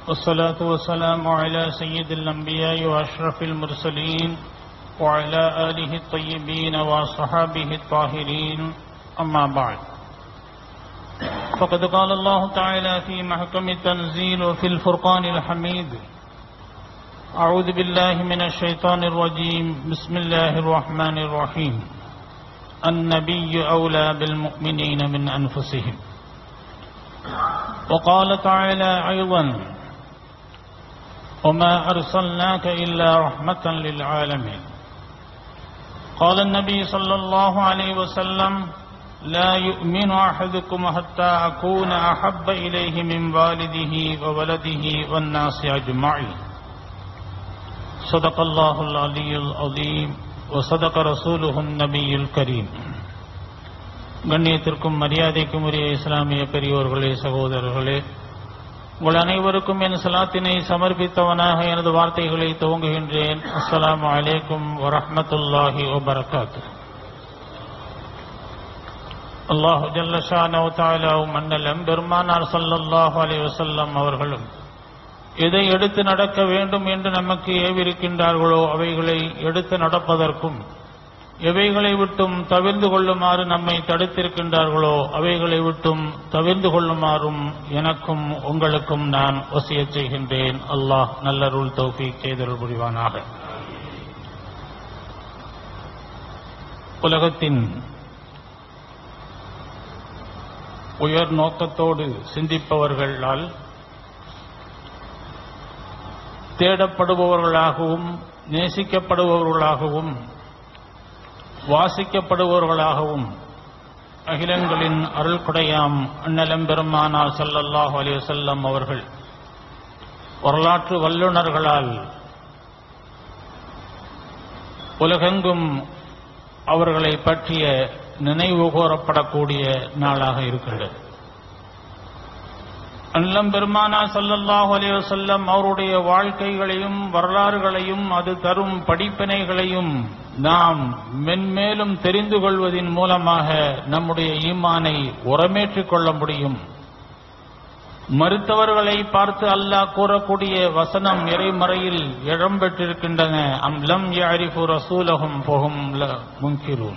والصلاة والسلام على سيد الأنبياء وأشرف المرسلين وعلى آله الطيبين وصحابه الطاهرين أما بعد فقد قال الله تعالى في محكم التنزيل وفي الفرقان الحميد أعوذ بالله من الشيطان الرجيم بسم الله الرحمن الرحيم النبي أولى بالمؤمنين من أنفسهم وقال تعالى أيضا وما أرسلناك إلا رحمة للعالمين قال النبي صلى الله عليه وسلم لا يؤمن أحدكم حتى أكون أحب إليه من والده وولده والناس أجمعين صدق الله العلي العظيم وصدق رسوله النبي الكريم கண்ணியத்திற்கும் மரியாதைக்கும் உரிய இஸ்லாமிய பெரியோர்களே சகோதரர்களே உங்கள் அனைவருக்கும் என் சலாத்தினை சமர்ப்பித்தவனாக எனது வார்த்தைகளை துவங்குகின்றேன் அஸ்ஸலாமு அலைக்கும் வரஹ்மத்துல்லாஹி வபரகாத்து அல்லாஹு ஜல்லஷானோ தாலாவும் மன்னலம் பெருமானார் ஸல்லல்லாஹு அலைஹி வஸல்லம் அவர்களும் எதை எடுத்து நடக்க வேண்டும் என்று நமக்கு ஏவிருக்கின்றார்களோ அவைகளை எடுத்து நடப்பதற்கும் எவைகளை விட்டும் தவிர்ந்து கொள்ளுமாறு நம்மை தடுத்திருக்கின்றார்களோ அவைகளை விட்டும் தவிர்ந்து கொள்ளுமாறும் எனக்கும் உங்களுக்கும் நான் வசியச் செய்கின்றேன் அல்லாஹ் நல்லருள் தௌஃபி செய்தருள் புரிவானாக உலகத்தின் உயர் நோக்கத்தோடு சிந்திப்பவர்களால் தேடப்படுபவர்களாகவும் நேசிக்கப்படுபவர்களாகவும் வாசிக்கப்படுபவர்களாகவும் அகிலங்களின் அருள்கொடையாம் அண்ணலம் பெருமானார் சல்லல்லாஹு அலைஹி வஸல்லம் அவர்கள் வரலாற்று வல்லுநர்களால் உலகெங்கும் அவர்களை பற்றிய நினைவு கூறப்படக்கூடிய நாளாக இருக்கின்றது அன்னம் பெருமானா சல்லல்லாஹு அலைஹி வஸல்லம் அவருடைய வாழ்க்கைகளையும் வரலாறுகளையும் அது தரும் படிப்பினைகளையும் நாம் மென்மேலும் தெரிந்து கொள்வதின் மூலமாக நம்முடைய ஈமானை உரமேற்றிக் கொள்ள முடியும் மறுத்தவர்களை பார்த்து அல்லாஹ் கூறக்கூடிய வசனம் இறைமறையில் இடம்பெற்றிருக்கின்றன அம் லம் யாரிஃபு ரசூலஹும் ஃபஹும் முன்கிரூன்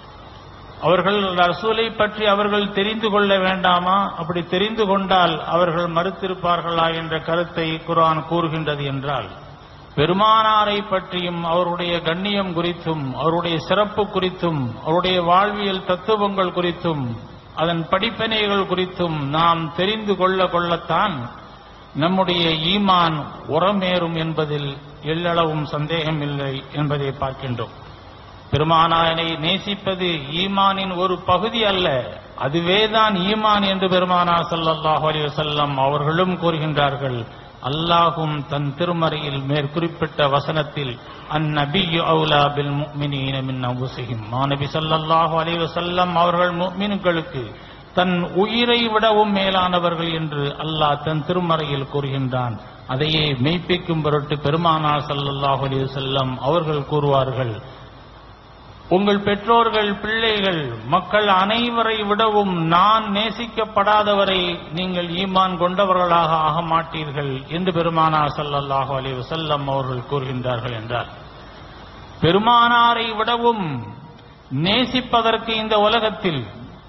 அவர்கள் ரசூலை பற்றி அவர்கள் தெரிந்து கொள்ள வேண்டாமா அப்படி தெரிந்து கொண்டால் அவர்கள் மறுத்திருப்பார்களா என்ற கருத்தை குரான் கூறுகின்றது என்றால் பெருமானாரை பற்றியும் அவருடைய கண்ணியம் குறித்தும் அவருடைய சிறப்பு குறித்தும் அவருடைய வாழ்வியல் தத்துவங்கள் குறித்தும் அதன் படிப்பினைகள் குறித்தும் நாம் தெரிந்து கொள்ள கொள்ளத்தான் நம்முடைய ஈமான் உரமேறும் என்பதில் எல்லளவும் சந்தேகமில்லை என்பதை பார்க்கின்றோம் பெருமானாரை நேசிப்பது ஈமானின் ஒரு பகுதி அல்ல அதுவேதான் ஈமான் என்று பெருமானா சல்லல்லாஹு அலைஹி வஸல்லம் அவர்களும் கூறுகின்றார்கள் அல்லாஹும் தன் திருமறையில் மேற்குறிப்பிட்ட வசனத்தில் அந்நபியு அவுலா பில் முஃமினீன மின் அன்ஃபுஸிஹிம் மாநபி ஸல்லல்லாஹு அலைஹி வஸல்லம் அவர்கள் முஃமின்களுக்கு தன் உயிரை விடவும் மேலானவர்கள் என்று அல்லாஹ் தன் திருமறையில் கூறுகின்றான் அதையே மெய்ப்பிக்கும் பொருட்டு பெருமானார் ஸல்லல்லாஹு அலைஹி வஸல்லம் அவர்கள் கூறுவார்கள் உங்கள் பெற்றோர்கள் பிள்ளைகள் மக்கள் அனைவரை விடவும் நான் நேசிக்கப்படாதவரை நீங்கள் ஈமான் கொண்டவர்களாக ஆக மாட்டீர்கள் என்று பெருமானார் சல்லல்லாஹு அலைஹி வஸல்லம் அவர்கள் கூறுகின்றார்கள் என்றார் பெருமானாரை விடவும் நேசிப்பதற்கு இந்த உலகத்தில்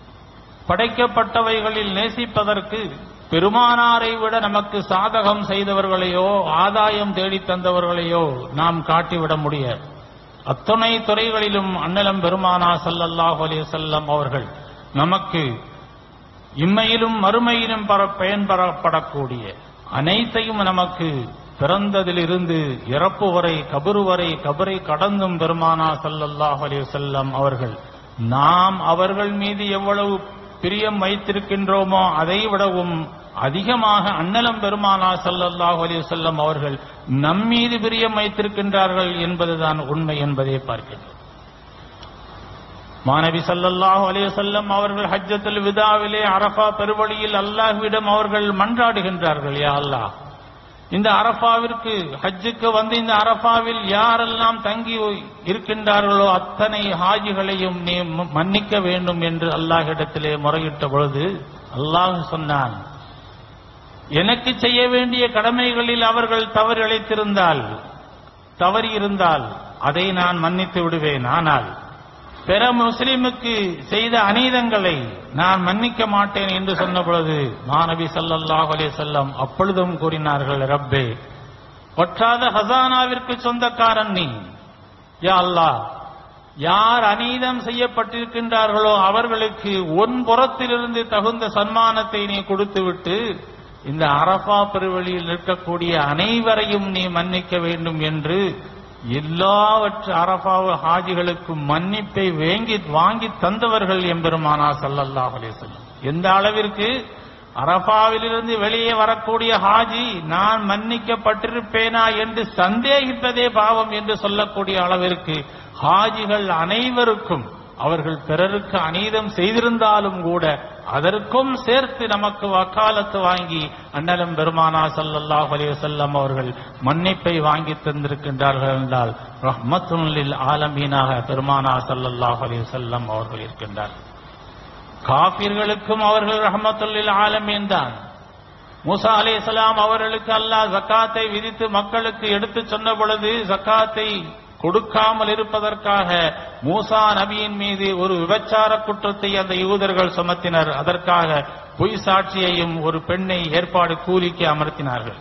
படைக்கப்பட்டவைகளில் நேசிப்பதற்கு பெருமானாரை விட நமக்கு சாதகம் செய்தவர்களையோ ஆதாயம் தேடித் தந்தவர்களையோ நாம் காட்டிவிட முடியாது அத்துணை துறைகளிலும் அன்னலம் பெருமானா சல்லல்லாஹு அலைஹி வஸல்லம் அவர்கள் நமக்கு இம்மையிலும் மறுமையிலும் பயன்படப்படக்கூடிய அனைத்தையும் நமக்கு பிறந்ததிலிருந்து இறப்பு வரை கபரு வரை கபரை கடந்தும் பெருமானா சல்லல்லாஹு அலைஹி வஸல்லம் அவர்கள் நாம் அவர்கள் மீது எவ்வளவு பிரியம் வைத்திருக்கின்றோமோ அதை விடவும் அதிகமாக அன்னலம் பெருமானா சல்லல்லாஹு அலைஹி வஸல்லம் அவர்கள் நம்மீது பிரியம் வைத்திருக்கின்றார்கள் என்பதுதான் உண்மை என்பதை பார்க்கின்றோம் மாணவி சல்லல்லாஹு அலைஹி வஸல்லம் அவர்கள் ஹஜ்ஜத்துல் விதாவிலே அரஃபா பெருவழியில் அல்லாஹ்விடம் அவர்கள் மன்றாடுகின்றார்கள் யா அல்லாஹ் இந்த அரஃபாவிற்கு ஹஜ்ஜுக்கு வந்து இந்த அரஃபாவில் யாரெல்லாம் தங்கி இருக்கின்றார்களோ அத்தனை ஹாஜிகளையும் நீ ம- மன்னிக்க வேண்டும் என்று அல்லாஹ்விடத்திலே முறையிட்ட பொழுது அல்லாஹ் சொன்னான் எனக்கு செய்ய வேண்டிய கடமைகளில் அவர்கள் தவறு இழைத்திருந்தால் தவறி இருந்தால் அதை நான் மன்னித்து விடுவேன் ஆனால் பிற முஸ்லிமுக்கு செய்த அநீதங்களை நான் மன்னிக்க மாட்டேன் என்று சொன்ன பொழுது மாணவி ஸல்லல்லாஹு அலைஹி வஸல்லம் அப்பொழுதும் கூறினார்கள் ரப்பே ஒற்றாத ஹசானாவிற்கு சொந்தக்காரன் நீ யா அல்லாஹ் யார் அநீதம் செய்யப்பட்டிருக்கின்றார்களோ அவர்களுக்கு உன் புறத்திலிருந்து தகுந்த சன்மானத்தை நீ கொடுத்துவிட்டு இந்த அரபா பெருவழியில் நிற்கக்கூடிய அனைவரையும் நீ மன்னிக்க வேண்டும் என்று எல்லாவற்று அரபா ஹாஜிகளுக்கு மன்னிப்பை வேங்கி வாங்கி தந்தவர்கள் எம்பெருமானா ஸல்லல்லாஹு அலைஹி வஸல்லம் எந்த அளவிற்கு அரபாவிலிருந்து வெளியே வரக்கூடிய ஹாஜி நான் மன்னிக்கப்பட்டிருப்பேனா என்று சந்தேகிப்பதே பாவம் என்று சொல்லக்கூடிய அளவிற்கு ஹாஜிகள் அனைவருக்கும் அவர்கள் பிறருக்கு அநீதம் செய்திருந்தாலும் கூட அதற்கும் சேர்த்து நமக்கு வக்காலத்து வாங்கி அண்ணலம் பெருமானா ஸல்லல்லாஹு அலைஹி வஸல்லம் அவர்கள் மன்னிப்பை வாங்கி தந்திருக்கின்றார்கள் என்றால் ரஹ்மத்துல்லில் ஆலமீனாக பெருமானா ஸல்லல்லாஹு அலைஹி வஸல்லம் அவர்கள் இருக்கின்றார்கள் காபிர்களுக்கும் அவர்கள் ரஹமத்துல்லில் ஆலமீன் தான் மூசா அலைஹிஸ்ஸலாம் அவர்களுக்கு அல்லாஹ் ஜக்காத்தை விதித்து மக்களுக்கு எடுத்துச் சொன்ன பொழுது ஜக்காத்தை கொடுக்காமல் இருப்பதற்காக மூசா நபியின் மீது ஒரு விபச்சார குற்றத்தை அந்த யூதர்கள் சுமத்தினர் அதற்காக பொய் சாட்சியையும் ஒரு பெண்ணை ஏற்பாடு கூலிக்கு அமர்த்தினார்கள்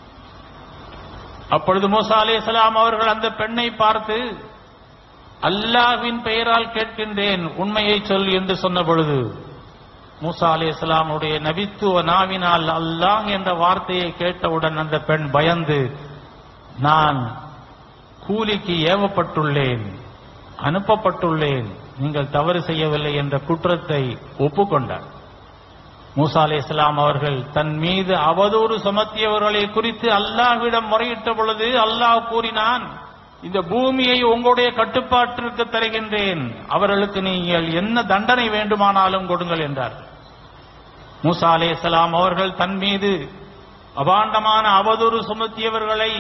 அப்பொழுது மூசா அலைஹிஸ்ஸலாம் அவர்கள் அந்த பெண்ணை பார்த்து அல்லாஹ்வின் பெயரால் கேட்கின்றேன் உண்மையை சொல் என்று சொன்ன பொழுது மூசா அலைஹிஸ்ஸலாமுடைய நபித்துவ நாவினால் அல்லாஹ் என்ற வார்த்தையை கேட்டவுடன் அந்த பெண் பயந்து நான் கூலிக்கு ஏவப்பட்டுள்ளேன் அனுப்பப்பட்டுள்ளேன் நீங்கள் தவறு செய்யவில்லை என்ற குற்றத்தை ஒப்புக்கொண்டார் மூசா அலைஹிஸ்ஸலாம் அவர்கள் தன் மீது அவதூறு சுமத்தியவர்களை குறித்து அல்லாஹ்விடம் முறையிட்ட பொழுது அல்லாஹ் கூறினான் இந்த பூமியை உங்களுடைய கட்டுப்பாட்டிற்கு தருகின்றேன் அவர்களுக்கு நீங்கள் என்ன தண்டனை வேண்டுமானாலும் கொடுங்கள் என்றார் மூசா அலைஹிஸ்ஸலாம் அவர்கள் தன் மீது அபாண்டமான அவதூறு சுமத்தியவர்களை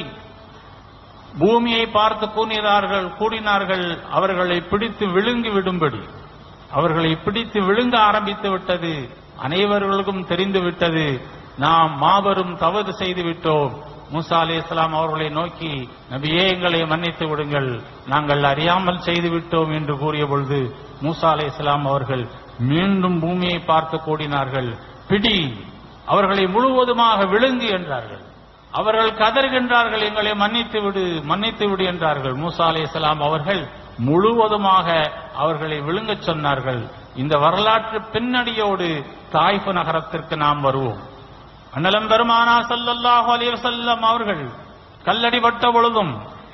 பூமியை பார்த்து கூறினார்கள் கூறினார்கள் அவர்களை பிடித்து விழுங்கி விடும்படி அவர்களை பிடித்து விழுங்க ஆரம்பித்து விட்டது அனைவர்களுக்கும் தெரிந்து விட்டது நாம் மாபெரும் தவறு செய்து விட்டோம் மூசா அலி இஸ்லாம் அவர்களை நோக்கி நபியே எங்களை மன்னித்து விடுங்கள் நாங்கள் அறியாமல் செய்து விட்டோம் என்று கூறிய பொழுது மூசா அலி இஸ்லாம் அவர்கள் மீண்டும் பூமியை பார்த்து கூடினார்கள் பிடி அவர்களை முழுவதுமாக விழுங்கு என்றார்கள் அவர்கள் கதறுகின்றார்கள் எங்களை மன்னித்து விடு மன்னித்து விடு என்றார்கள் மூசா அலி இஸ்லாம் அவர்கள் முழுவதுமாக அவர்களை விழுங்கச் சொன்னார்கள் இந்த வரலாற்று பின்னணியோடு தாய்ஃபு நகரத்திற்கு நாம் வருவோம் அண்ணலம் பெருமானா ஸல்லல்லாஹு அலைஹி வஸல்லம் அவர்கள் கல்லடிபட்ட பொழுதும்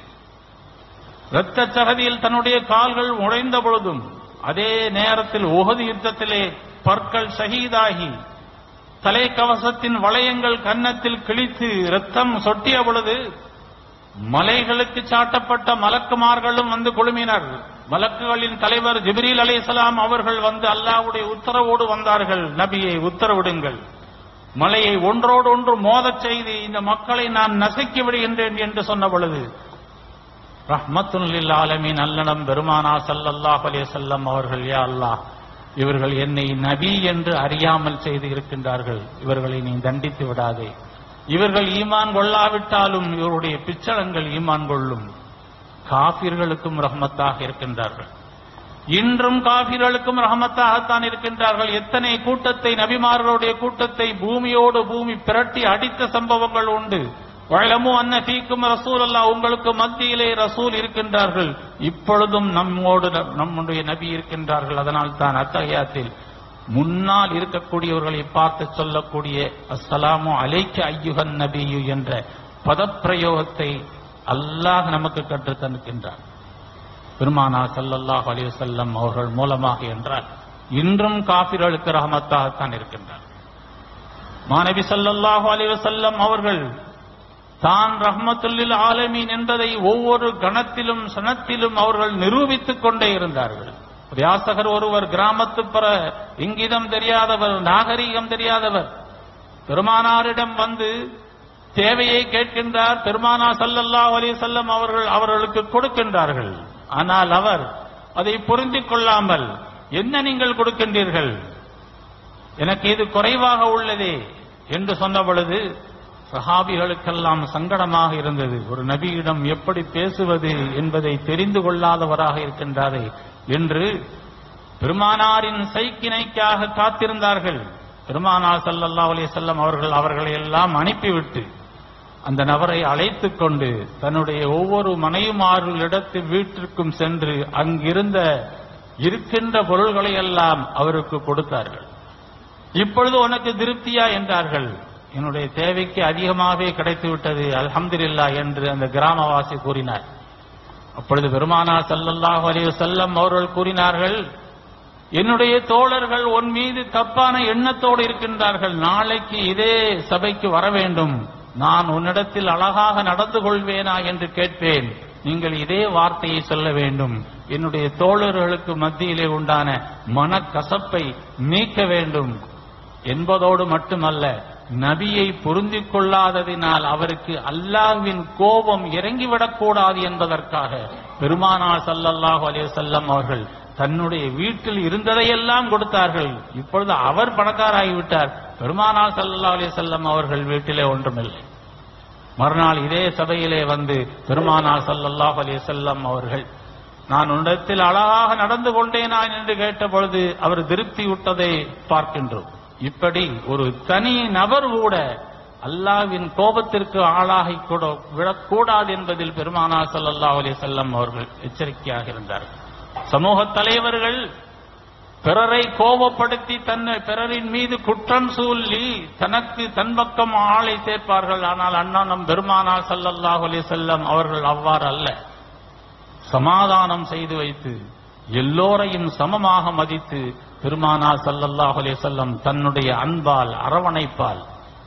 இரத்த சகதியில் தன்னுடைய கால்கள் உடைந்த பொழுதும் அதே நேரத்தில் உகது யுத்தத்திலே பற்கள் ஷஹீதாகி தலைக்கவசத்தின் வளையங்கள் கன்னத்தில் கிழித்து ரத்தம் சொட்டிய பொழுது மலைகளுக்கு சாட்டப்பட்ட மலக்குமார்களும் வந்து குழுமினர் மலக்குகளின் தலைவர் ஜிப்ரீல் அலைஹிஸ்ஸலாம் அவர்கள் வந்து அல்லாஹ்வுடைய உத்தரவோடு வந்தார்கள் நபியை உத்தரவிடுங்கள் மலையை ஒன்றோடு ஒன்று மோதச் செய்து இந்த மக்களை நான் நசுக்கி விடுகின்றேன் என்று சொன்ன பொழுது ரஹ்மத்துல் ஆலமீன் அல்லனம் பெருமானா ஸல்லல்லாஹு அலைஹி வஸல்லம் அவர்கள் யா அல்லாஹ் இவர்கள் என்னை நபி என்று அறியாமல் செய்து இருக்கின்றார்கள் இவர்களை நீ தண்டித்து விடாதே இவர்கள் ஈமான் கொள்ளாவிட்டாலும் இவருடைய பிச்சளங்கள் ஈமான் கொள்ளும் காபிர்களுக்கும் ரஹமத்தாக இருக்கின்றார்கள் இன்றும் காபிர்களுக்கும் ரஹமத்தாகத்தான் இருக்கின்றார்கள் எத்தனை கூட்டத்தை நபிமார்களுடைய கூட்டத்தை பூமியோடு பூமி பிரட்டி அடித்த சம்பவங்கள் உண்டு வழமு அன்ன ஃபீக்கும் ரசூல் அல்லா உங்களுக்கு மத்தியிலே ரசூல் இருக்கின்றார்கள் இப்பொழுதும் நம்மோடு ந- நம்முடைய நபி இருக்கின்றார்கள் அதனால் தான் அத்தகையாத்தில் முன்னால் இருக்கக்கூடியவர்களை பார்த்து சொல்லக்கூடிய அஸ்ஸலாமு அலைக்க ஐயுகன் நபியு என்ற பதப்பிரயோகத்தை அல்லாஹ் நமக்கு கற்றுத் தந்திருக்கின்றார் பெருமானா ஸல்லல்லாஹு அலைஹி வஸல்லம் அவர்கள் மூலமாக என்றால் இன்றும் காபிர்களுக்கு ரஹமத்தாகத்தான் இருக்கின்றார் மாநபி ஸல்லல்லாஹு அலைஹி வஸல்லம் அவர்கள் தான் ரஹ்மத்துல்லில் ஆலமீன் என்பதை ஒவ்வொரு கணத்திலும் சனத்திலும் அவர்கள் நிரூபித்துக் கொண்டே இருந்தார்கள் வியாசகர் ஒருவர் கிராமத்துப்புற இங்கிதம் தெரியாதவர் நாகரீகம் தெரியாதவர் பெருமானாரிடம் வந்து தேவையை கேட்கின்றார் பெருமானா ஸல்லல்லாஹு அலைஹி வஸல்லம் அவர்கள் அவர்களுக்கு கொடுக்கின்றார்கள் ஆனால் அவர் அதை புரிந்து கொள்ளாமல் என்ன நீங்கள் கொடுக்கின்றீர்கள் எனக்கு இது குறைவாக உள்ளதே என்று சொன்ன பொழுது சஹாபிகளுக்கெல்லாம் சங்கடமாக இருந்தது ஒரு நபியிடம் எப்படி பேசுவது என்பதை தெரிந்து கொள்ளாதவராக இருக்கின்றாரே என்று பெருமானாரின் சைக்கிணைக்காக காத்திருந்தார்கள் பெருமானார் ஸல்லல்லாஹு அலைஹி வஸல்லம் அவர்கள் அவர்களை எல்லாம் அனுப்பிவிட்டு அந்த நபரை அழைத்துக் கொண்டு தன்னுடைய ஒவ்வொரு மனைவிமார்களிடத்து வீட்டிற்கும் சென்று அங்கிருந்த இருக்கின்ற பொருள்களை எல்லாம் அவருக்கு கொடுத்தார்கள் இப்பொழுது உனக்கு திருப்தியா என்றார்கள் என்னுடைய தேவைக்கு அதிகமாகவே கிடைத்து விட்டது அல்ஹம்துலில்லாஹ் என்று அந்த கிராமவாசி கூறினார் அப்பொழுது பெருமானார் ஸல்லல்லாஹு அலைஹி வஸல்லம் அவர்கள் கூறினார்கள் என்னுடைய தோழர்கள் உன் மீது தப்பான எண்ணத்தோடு இருக்கின்றார்கள் நாளைக்கு இதே சபைக்கு வர வேண்டும் நான் உன்னிடத்தில் அழகாக நடந்து கொள்வேனா என்று கேட்பேன் நீங்கள் இதே வார்த்தையை சொல்ல வேண்டும் என்னுடைய தோழர்களுக்கு மத்தியிலே உண்டான மனக்கசப்பை நீக்க வேண்டும் என்பதோடு மட்டுமல்ல நபியை பொருந்திக் கொள்ளாததினால் அவருக்கு அல்லாஹ்வின் கோபம் இறங்கிவிடக்கூடாது என்பதற்காக பெருமானார் ஸல்லல்லாஹு அலைஹி வஸல்லம் அவர்கள் தன்னுடைய வீட்டில் இருந்ததையெல்லாம் கொடுத்தார்கள் இப்பொழுது அவர் பணக்காராகிவிட்டார் பெருமானார் ஸல்லல்லாஹு அலைஹி வஸல்லம் அவர்கள் வீட்டிலே ஒன்றுமில்லை மறுநாள் இதே சபையிலே வந்து பெருமானார் ஸல்லல்லாஹு அலைஹி வஸல்லம் அவர்கள் நான் உன்னிடத்தில் அழகாக நடந்து கொண்டேனா என்று கேட்டபொழுது அவர் திருப்தி விட்டதை பார்க்கின்றோம் இப்படி ஒரு தனி நபர் கூட அல்லாவின் கோபத்திற்கு ஆளாகி கூட விழக்கூடாது என்பதில் பெருமானார் ஸல்லல்லாஹு அலைஹி வஸல்லம் அவர்கள் எச்சரிக்கையாக இருந்தார்கள் சமூக தலைவர்கள் பிறரை கோபப்படுத்தி தன்னை பிறரின் மீது குற்றம் சொல்லி தனக்கு தன் பக்கம் ஆளை சேர்ப்பார்கள் ஆனால் அண்ணா நம் பெருமானார் ஸல்லல்லாஹு அலைஹி வஸல்லம் அவர்கள் அவ்வாறு அல்ல சமாதானம் செய்து வைத்து எல்லோரையும் சமமாக மதித்து பெருமானார் ஸல்லல்லாஹு அலைஹி வஸல்லம் தன்னுடைய அன்பால் அரவணைப்பால்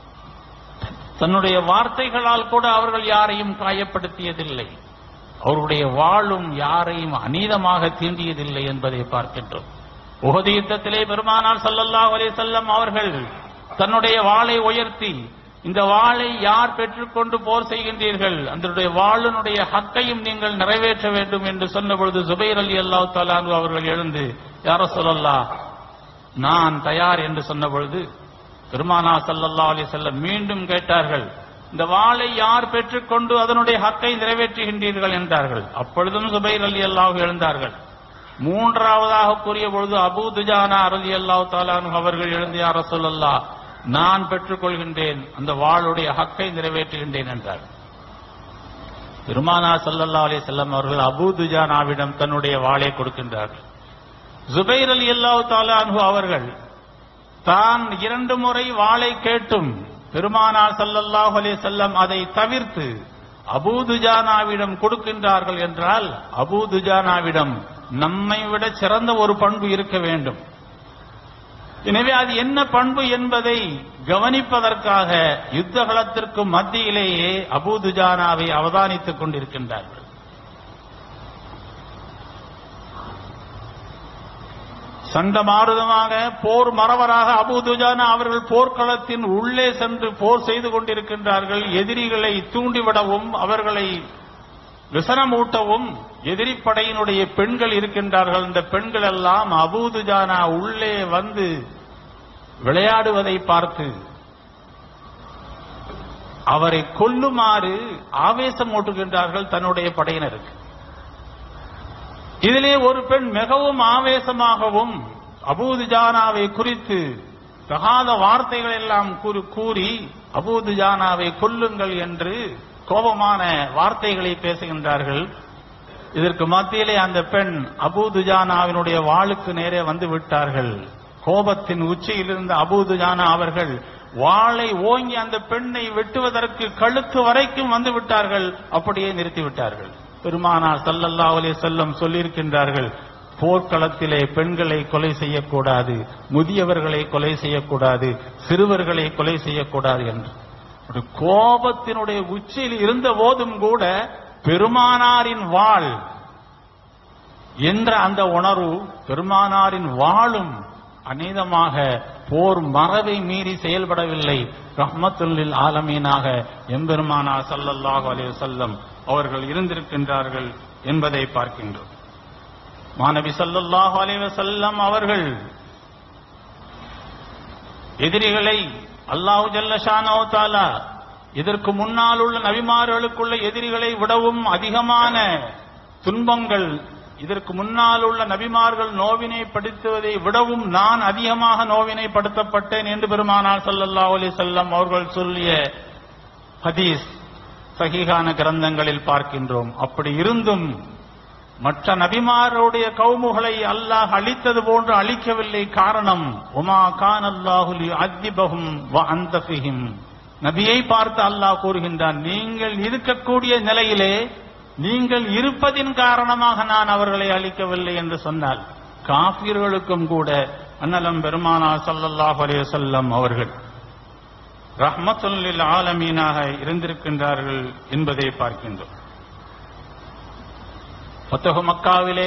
தன்னுடைய வார்த்தைகளால் கூட அவர்கள் யாரையும் காயப்படுத்தியதில்லை அவருடைய வாழும் யாரையும் அநீதமாக தீண்டியதில்லை என்பதை பார்க்கின்றோம் உகது யுத்தத்திலே பெருமானார் ஸல்லல்லாஹு அலைஹி வஸல்லம் அவர்கள் தன்னுடைய வாளை உயர்த்தி இந்த வாளை யார் பெற்றுக்கொண்டு போர் செய்கின்றீர்கள் அதனுடைய வாளினுடைய ஹக்கையும் நீங்கள் நிறைவேற்ற வேண்டும் என்று சொன்ன பொழுது சுபைர் அலி அல்லாஹ் தலானு அவர்கள் எழுந்து யார சொல்லல்லா நான் தயார் என்று சொன்ன பொழுது பெருமானா ஸல்லல்லாஹு அலைஹி வஸல்லம் மீண்டும் கேட்டார்கள் இந்த வாளை யார் பெற்றுக்கொண்டு அதனுடைய ஹக்கை நிறைவேற்றுகின்றீர்கள் என்றார்கள் அப்பொழுதும் சுபைர் அலி அல்லாஹ் எழுந்தார்கள் மூன்றாவதாக கூறிய பொழுது அபூ துஜானா அரலி அல்லாஹ் தாலானு அவர்கள் எழுந்து யார சொல்லல்லா நான் பெற்றுக்கொள்கின்றேன் அந்த வாளுடைய ஹக்கை நிறைவேற்றுகின்றேன் என்றார் பெருமானா ஸல்லல்லாஹு அலைஹி வஸல்லம் அவர்கள் அபூ துஜானாவிடம் தன்னுடைய வாளை கொடுக்கின்றார்கள் ஜுபைர் அலி அல்லாஹ் தாலானு அவர்கள் தான் இரண்டு முறை வாளை கேட்டும் பெருமானார் ஸல்லல்லாஹு அலைஹி வஸல்லம் அதை தவிர்த்து அபூதுஜானாவிடம் கொடுக்கின்றார்கள் என்றால் அபூதுஜானாவிடம் நம்மை விட சிறந்த ஒரு பண்பு இருக்க வேண்டும் எனவே அது என்ன பண்பு என்பதை கவனிப்பதற்காக யுத்த களத்திற்கு மத்தியிலேயே அபூதுஜானாவை அவதானித்துக் கொண்டிருக்கின்றார்கள் சண்டமாருதமாக போர் மறவராக அபூதுஜானா அவர்கள் போர்க்களத்தின் உள்ளே சென்று போர் செய்து கொண்டிருக்கின்றார்கள் எதிரிகளை தூண்டிவிடவும் அவர்களை விசனமூட்டவும் எதிரி படையினுடைய பெண்கள் இருக்கின்றார்கள் இந்த பெண்கள் எல்லாம் அபூதுஜானா உள்ளே வந்து விளையாடுவதை பார்த்து அவரை கொல்லுமாறு ஆவேசம் ஊட்டுகின்றார்கள் தன்னுடைய படையினருக்கு இதிலே ஒரு பெண் மிகவும் ஆவேசமாகவும் அபூதுஜானாவை குறித்து தகாத வார்த்தைகள் எல்லாம் கூறி கூறி அபூதுஜானாவை கொல்லுங்கள் என்று கோபமான வார்த்தைகளை பேசுகின்றார்கள் இதற்கு மத்தியிலே அந்த பெண் அபூதுஜானாவினுடைய வாளுக்கு நேரே வந்து விட்டார்கள் கோபத்தின் உச்சியில் இருந்த அபூதுஜானா அவர்கள் வாளை ஓங்கி அந்த பெண்ணை வெட்டுவதற்கு கழுத்து வரைக்கும் வந்து விட்டார்கள் அப்படியே நிறுத்தி விட்டார்கள் பெருமானார் ஸல்லல்லாஹு அலைஹி வஸல்லம் சொல்லியிருக்கின்றார்கள் போர்க்களத்திலே பெண்களை கொலை செய்யக்கூடாது முதியவர்களை கொலை செய்யக்கூடாது சிறுவர்களை கொலை செய்யக்கூடாது என்று ஒரு கோபத்தினுடைய உச்சியில் இருந்த போதும் கூட பெருமானாரின் வாழ் என்ற அந்த உணர்வு பெருமானாரின் வாழும் அநீதமாக போர் மரபை மீறி செயல்படவில்லை ரஹ்மத்துல்லில் ஆலமீனாக எம்பெருமானார் ஸல்லல்லாஹு அலைஹி வஸல்லம் அவர்கள் இருந்திருக்கின்றார்கள் என்பதை பார்க்கின்றோம் மாணவி ஸல்லல்லாஹு அலைஹி வஸல்லம் அவர்கள் எதிரிகளை அல்லாஹு ஜல்லஷானோ தாலா இதற்கு முன்னால் உள்ள நபிமார்களுக்குள்ள எதிரிகளை விடவும் அதிகமான துன்பங்கள் இதற்கு முன்னால் உள்ள நபிமார்கள் நோவினை படுத்துவதை விடவும் நான் அதிகமாக நோவினை படுத்தப்பட்டேன் என்று பெருமானார் ஸல்லல்லாஹு அலைஹி வஸல்லம் அவர்கள் சொல்லிய ஹதீஸ் சஹீஹான கிரந்தங்களில் பார்க்கின்றோம் அப்படி இருந்தும் மற்ற நபிமாருடைய கவுமுகளை அல்லாஹ் அழித்தது போன்று அழிக்கவில்லை காரணம் உமா கான் அல்லாஹுலி அத்திபகும் அந்தபிஹிம் நபியை பார்த்து அல்லாஹ் கூறுகின்றான் நீங்கள் இருக்கக்கூடிய நிலையிலே நீங்கள் இருப்பதின் காரணமாக நான் அவர்களை அழிக்கவில்லை என்று சொன்னால் காபிர்களுக்கும் கூட அன்னலம் பெருமானா ஸல்லல்லாஹு அலைஹி வஸல்லம் அவர்கள் ரஹ்மத்துல்லில் ஆலமீனாக இருந்திருக்கின்றார்கள் என்பதை பார்க்கின்றோம் ஃபத்தஹு மக்காவிலே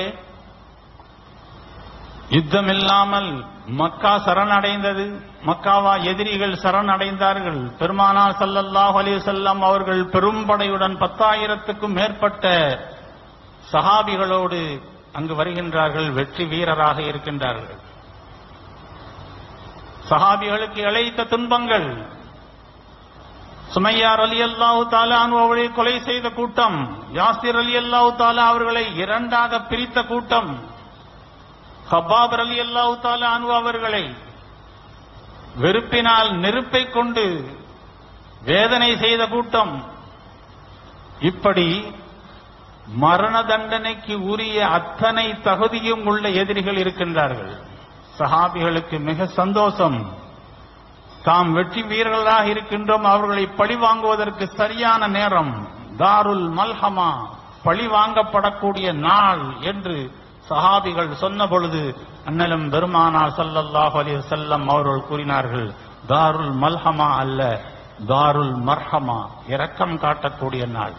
யுத்தமில்லாமல் மக்கா சரணடைந்தது மக்காவா எதிரிகள் சரணடைந்தார்கள் பெருமானார் ஸல்லல்லாஹு அலைஹி வஸல்லம் அவர்கள் பெரும்படையுடன் பத்தாயிரத்துக்கும் மேற்பட்ட சஹாபிகளோடு அங்கு வருகின்றார்கள் வெற்றி வீரராக இருக்கின்றார்கள் சஹாபிகளுக்கு இழைத்த துன்பங்கள் சுமையார் அலி அல்லாஹு தாலா அவர்களை கொலை செய்த கூட்டம் யாசிர் அலி அல்லாஹு தாலா அவர்களை இரண்டாக பிரித்த கூட்டம் ஹபாப் அலி அல்லாஹு தாலா அனு அவர்களை வெறுப்பினால் நெருப்பை கொண்டு வேதனை செய்த கூட்டம் இப்படி மரண தண்டனைக்கு உரிய அத்தனை தகுதியும் உள்ள எதிரிகள் இருக்கின்றார்கள் சஹாபிகளுக்கு மிக சந்தோஷம் தாம் வெற்றி வீரர்களாக இருக்கின்றோம் அவர்களை பழி வாங்குவதற்கு சரியான நேரம் தாருல் மல்ஹமா பழி வாங்கப்படக்கூடிய நாள் என்று சஹாபிகள் சொன்ன பொழுது அண்ணலும் பெருமானார் ஸல்லல்லாஹு அலைஹி வஸல்லம் அவர்கள் கூறினார்கள் தாருல் மல்ஹமா அல்ல தாருல் மர்ஹமா இரக்கம் காட்டக்கூடிய நாள்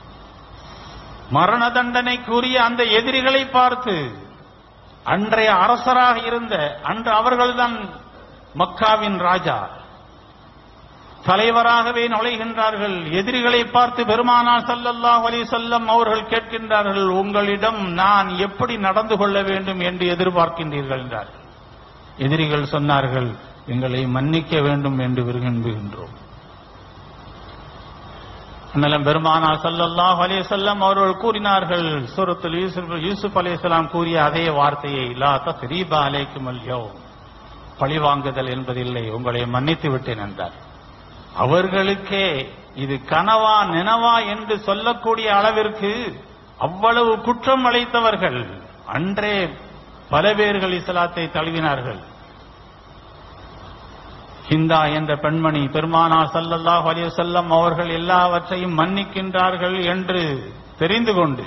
மரண தண்டனைக்குரிய அந்த எதிரிகளை பார்த்து அன்றைய அரசராக இருந்த அன்று அவர்கள்தான் மக்காவின் ராஜா தலைவராகவே நுழைகின்றார்கள் எதிரிகளை பார்த்து பெருமானார் ஸல்லல்லாஹு அலைஹி வஸல்லம் அவர்கள் கேட்கின்றார்கள் உங்களிடம் நான் எப்படி நடந்து கொள்ள வேண்டும் என்று எதிர்பார்க்கின்றீர்கள் என்றார் எதிரிகள் சொன்னார்கள் எங்களை மன்னிக்க வேண்டும் என்று விரும்புகின்றோம் அண்ணலம் பெருமானார் ஸல்லல்லாஹு அலைஹி வஸல்லம் அவர்கள் கூறினார்கள் சூரத்துல் யூசுப் யூசுப் அலைஹிஸ்ஸலாம் கூறிய அதே வார்த்தையை லா தஸ்ரீபா அலைக்கும் அல்யௌம் பழிவாங்குதல் என்பதில்லை உங்களை மன்னித்து விட்டேன் என்றார் அவர்களுக்கே இது கனவா நினவா என்று சொல்லக்கூடிய அளவிற்கு அவ்வளவு குற்றம் அழைத்தவர்கள் அன்றே பல பேர்கள் இஸ்லாத்தை தழுவினார்கள் ஹிந்தா என்ற பெண்மணி பெருமானார் ஸல்லல்லாஹு அலைஹி வஸல்லம் அவர்கள் எல்லாவற்றையும் மன்னிக்கின்றார்கள் என்று தெரிந்து கொண்டு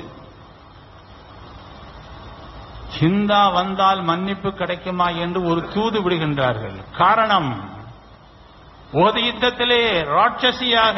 ஹிந்தா வந்தால் மன்னிப்பு கிடைக்குமா என்று ஒரு தூது விடுகின்றார்கள் காரணம் ஓது யுத்தத்திலே ராட்சசியாக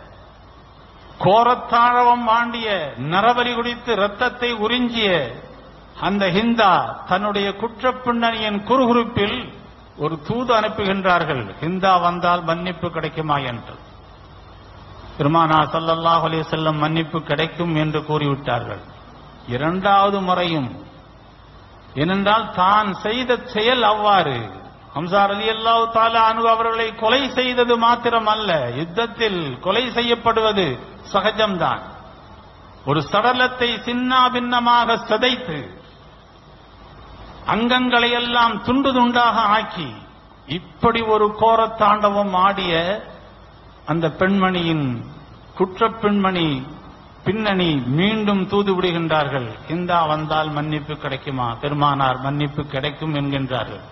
கோரத்தாழவம் ஆண்டிய நரபலி குடித்து ரத்தத்தை உறிஞ்சிய அந்த ஹிந்தா தன்னுடைய குற்றப் பின்னணியின் குறுகுறுப்பில் ஒரு தூது அனுப்புகின்றார்கள் ஹிந்தா வந்தால் மன்னிப்பு கிடைக்குமா என்று பெருமானா ஸல்லல்லாஹு அலைஹி வஸல்லம் மன்னிப்பு கிடைக்கும் என்று கூறிவிட்டார்கள் இரண்டாவது முறையும் ஏனென்றால் தான் செய்த செயல் அவ்வாறு ஹம்சார் அலி அல்லாஹ் தாலா அனு அவர்களை கொலை செய்தது மாத்திரம் அல்ல யுத்தத்தில் கொலை செய்யப்படுவது சகஜம்தான் ஒரு சடலத்தை சின்னா பின்னமாக சிதைத்து அங்கங்களை எல்லாம் துண்டு துண்டாக ஆக்கி இப்படி ஒரு கோரத்தாண்டவம் ஆடிய அந்த பெண்மணியின் குற்றப் பெண்மணி பின்னணி மீண்டும் தூது விடுகின்றார்கள் இந்தா வந்தால் மன்னிப்பு கிடைக்குமா பெருமானார் மன்னிப்பு கிடைக்கும் என்கின்றார்கள்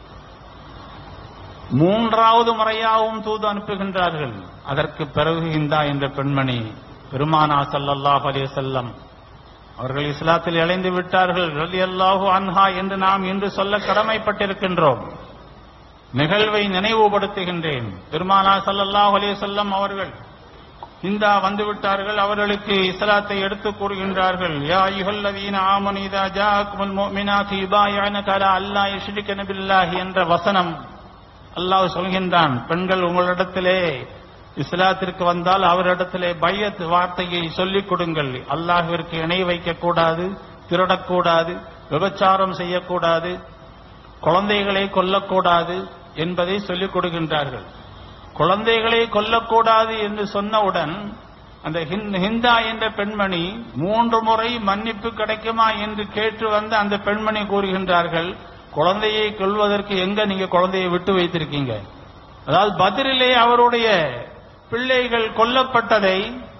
மூன்றாவது முறையாகவும் தூது அனுப்புகின்றார்கள் அதற்கு பிறகு இந்தா என்ற பெண்மணி பெருமானா ஸல்லல்லாஹு அலைஹி வஸல்லம் அவர்கள் இஸ்லாத்தில் இணைந்து விட்டார்கள் ரலியல்லாஹு அன்ஹா என்று நாம் இன்று சொல்ல கடமைப்பட்டிருக்கின்றோம் நிகழ்வை நினைவுபடுத்துகின்றேன் பெருமானா ஸல்லல்லாஹு அலைஹி வஸல்லம் அவர்கள் இந்தா வந்து விட்டார்கள் அவர்களுக்கு இஸ்லாத்தை எடுத்து கூறுகின்றார்கள் யா அய்யுஹல்லதீன ஆமனு இதா ஜாஅக்குமுல் முஃமினாத்து யுபாயிஅனக அலா அல்லா யுஷ்ரிகன பில்லாஹி என்ற வசனம் அல்லாஹ் சொல்கின்றான் பெண்கள் உங்களிடத்திலே இஸ்லாத்திற்கு வந்தால் அவரிடத்திலே பையத் வார்த்தையை சொல்லிக் கொடுங்கள் அல்லாஹ்விற்கு இணை வைக்கக்கூடாது திருடக்கூடாது விபச்சாரம் செய்யக்கூடாது குழந்தைகளை கொல்லக்கூடாது என்பதை சொல்லிக் கொடுக்கின்றார்கள் குழந்தைகளை கொல்லக்கூடாது என்று சொன்னவுடன் அந்த ஹிந்- ஹிந்தா என்ற பெண்மணி மூன்று முறை மன்னிப்பு கிடைக்குமா என்று கேட்டு வந்த அந்த பெண்மணி கூறுகின்றார்கள் குழந்தையை கொல்வதற்கு எங்க நீங்க குழந்தையை விட்டு வைத்திருக்கீங்க அதாவது பதிரிலே அவருடைய பிள்ளைகள் கொல்லப்பட்டதை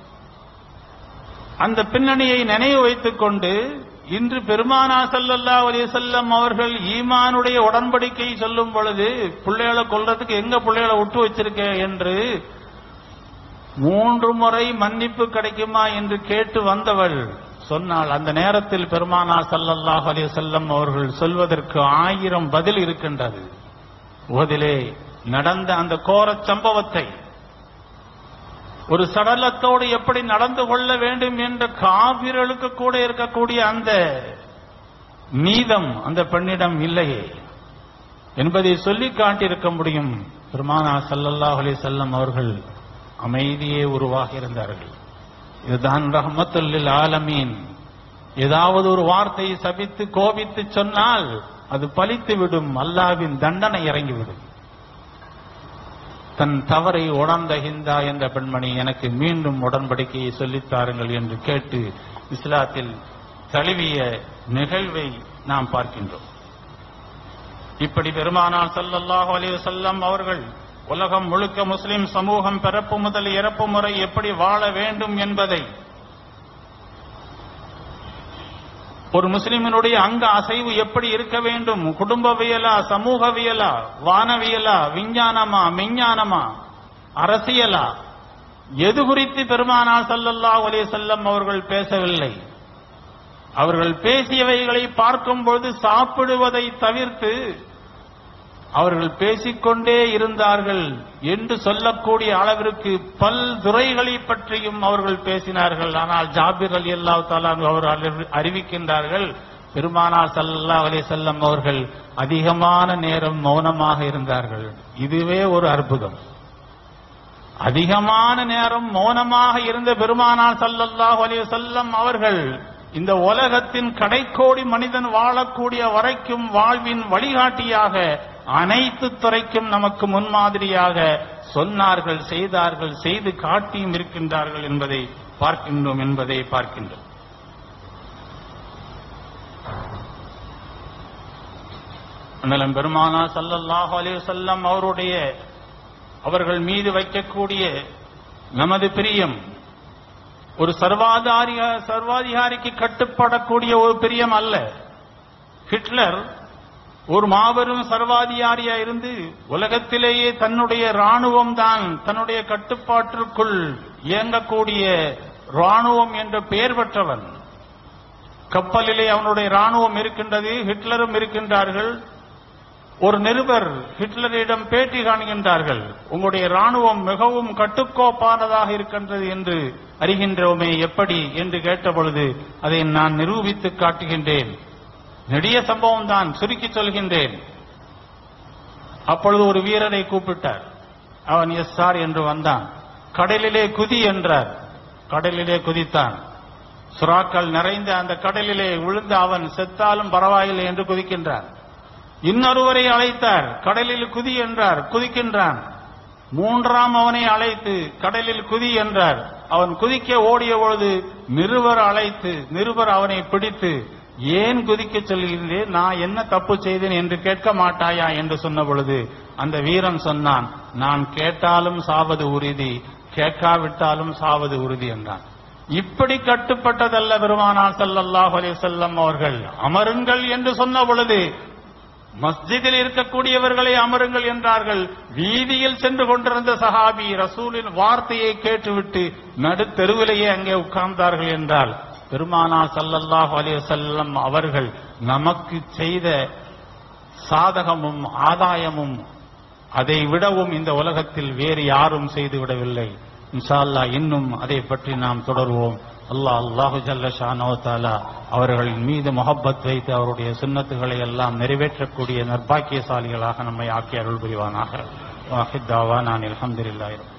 அந்த பின்னணியை நினைவு வைத்துக் கொண்டு இன்று பெருமானா ஸல்லல்லாஹு அலைஹி வஸல்லம் அவர்கள் ஈமானுடைய உடன்படிக்கை சொல்லும் பொழுது பிள்ளைகளை கொல்றதுக்கு எங்க பிள்ளைகளை விட்டு வச்சிருக்க என்று மூன்று முறை மன்னிப்பு கிடைக்குமா என்று கேட்டு வந்தவள் சொன்னால் அந்த நேரத்தில் பெருமானா ஸல்லல்லாஹு அலைஹி வஸல்லம் அவர்கள் சொல்வதற்கு ஆயிரம் பதில் இருக்கின்றது உகதிலே நடந்த அந்த கோரச் சம்பவத்தை ஒரு சடலத்தோடு எப்படி நடந்து கொள்ள வேண்டும் என்ற காவிர்களுக்கு கூட இருக்கக்கூடிய அந்த நீதம் அந்த பெண்ணிடம் இல்லையே என்பதை சொல்லி காட்டியிருக்க முடியும் பெருமானா ஸல்லல்லாஹு அலைஹி வஸல்லம் அவர்கள் அமைதியே உருவாகி இருந்தார்கள் இதுதான் ரஹ்மத்துல்லில் ஆலமீன் ஏதாவது ஒரு வார்த்தையை சபித்து கோபித்து சொன்னால் அது பலித்து விடும் அல்லாவின் தண்டனை இறங்கிவிடும் தன் தவறை உணர்ந்த ஹிந்தா என்ற பெண்மணி எனக்கு மீண்டும் உடன்படிக்கையை சொல்லித் தாருங்கள் என்று கேட்டு இஸ்லாத்தில் தழுவிய நிகழ்வை நாம் பார்க்கின்றோம் இப்படி பெருமானார் ஸல்லல்லாஹு அலைஹி வஸல்லம் அவர்கள் உலகம் முழுக்க முஸ்லிம் சமூகம் பிறப்பு முதல் இறப்பு முறை எப்படி வாழ வேண்டும் என்பதை ஒரு முஸ்லிமினுடைய அங்க அசைவு எப்படி இருக்க வேண்டும் குடும்பவியலா சமூகவியலா வானவியலா விஞ்ஞானமா மெஞ்ஞானமா அரசியலா எது குறித்து பெருமானார் ஸல்லல்லாஹு அலைஹி வஸல்லம் அவர்கள் பேசவில்லை அவர்கள் பேசியவைகளை பார்க்கும்போது சாப்பிடுவதை தவிர்த்து அவர்கள் பேசிக்கொண்டே இருந்தார்கள் என்று சொல்லக்கூடிய அளவிற்கு பல் துறைகளை பற்றியும் அவர்கள் பேசினார்கள் ஆனால் ஜாபிர் அலி அல்லா அவர் அறிவி- அறிவிக்கின்றார்கள் பெருமானார் ஸல்லல்லாஹு அலைஹி வஸல்லம் அவர்கள் அதிகமான நேரம் மௌனமாக இருந்தார்கள் இதுவே ஒரு அற்புதம் அதிகமான நேரம் மௌனமாக இருந்த பெருமானார் ஸல்லல்லாஹு அலைஹி வஸல்லம் அவர்கள் இந்த உலகத்தின் கடைக்கோடி மனிதன் வாழக்கூடிய வரைக்கும் வாழ்வின் வழிகாட்டியாக அனைத்து துறைக்கும் நமக்கு முன்மாதிரியாக சொன்னார்கள் செய்தார்கள் செய்து காட்டியும் இருக்கின்றார்கள் என்பதை பார்க்கின்றோம் என்பதை பார்க்கின்றோம் அண்ணலம் பெருமானா ஸல்லல்லாஹு அலைஹி வஸல்லம் அவருடைய அவர்கள் மீது வைக்கக்கூடிய நமது பிரியம் ஒரு சர்வாதாரி சர்வாதிகாரிக்கு கட்டுப்படக்கூடிய ஒரு பிரியம் அல்ல ஹிட்லர் ஒரு மாபெரும் சர்வாதிகாரியா இருந்து உலகத்திலேயே தன்னுடைய ராணுவம் தான் தன்னுடைய கட்டுப்பாட்டிற்குள் இயங்கக்கூடிய ராணுவம் என்ற பெயர் பெற்றவன் கப்பலிலே அவனுடைய ராணுவம் இருக்கின்றது ஹிட்லரும் இருக்கின்றார்கள் ஒரு நிருபர் ஹிட்லரிடம் பேட்டி காணுகின்றார்கள் உங்களுடைய ராணுவம் மிகவும் கட்டுக்கோப்பானதாக இருக்கின்றது என்று அறிகின்றோமே எப்படி என்று கேட்டபொழுது அதை நான் நிரூபித்து காட்டுகின்றேன் நெடிய சம்பவம் தான் சுருக்கி சொல்கின்றேன் அப்பொழுது ஒரு வீரரை கூப்பிட்டார் அவன் எஸ் சார் என்று வந்தான் கடலிலே குதி என்றார் கடலிலே குதித்தான் சுறாக்கள் நிறைந்த அந்த கடலிலே விழுந்து அவன் செத்தாலும் பரவாயில்லை என்று குதிக்கின்றான் இன்னொருவரை அழைத்தார் கடலில் குதி என்றார் குதிக்கின்றான் மூன்றாம் அவனை அழைத்து கடலில் குதி என்றார் அவன் குதிக்க ஓடிய பொழுது நிருபர் அழைத்து நிருபர் அவனை பிடித்து ஏன் குதிக்க சொல்கிறேன் நான் என்ன தப்பு செய்தேன் என்று கேட்க மாட்டாயா என்று சொன்ன பொழுது அந்த வீரன் சொன்னான் நான் கேட்டாலும் சாவது உறுதி கேட்காவிட்டாலும் சாவது உறுதி என்றான் இப்படி கட்டுப்பட்டதல்ல பெருமானார் ஸல்லல்லாஹு அலைஹி வஸல்லம் அவர்கள் அமருங்கள் என்று சொன்ன பொழுது மஸ்ஜிதில் இருக்கக்கூடியவர்களை அமருங்கள் என்றார்கள் வீதியில் சென்று கொண்டிருந்த சஹாபி ரசூலின் வார்த்தையை கேட்டுவிட்டு நடு தெருவிலேயே அங்கே உட்கார்ந்தார்கள் என்றால் பெருமானார் ஸல்லல்லாஹு அலைஹி வஸல்லம் அவர்கள் நமக்கு செய்த சாதகமும் ஆதாயமும் அதை விடவும் இந்த உலகத்தில் வேறு யாரும் செய்து விடவில்லை இன்ஷா அல்லாஹ் இன்னும் அதை பற்றி நாம் தொடர்வோம் அல்லாஹ் அல்லாஹு ஜல்ல ஷானோ தாலா அவர்களின் மீது முகப்பத் வைத்து அவருடைய சுன்னத்துகளை எல்லாம் நிறைவேற்றக்கூடிய நர்பாக்கியசாலிகளாக நம்மை ஆக்கி அருள் புரிவானாக வாஹித் தாவா நான் அல்ஹம்துலில்லாஹி ரப்பில்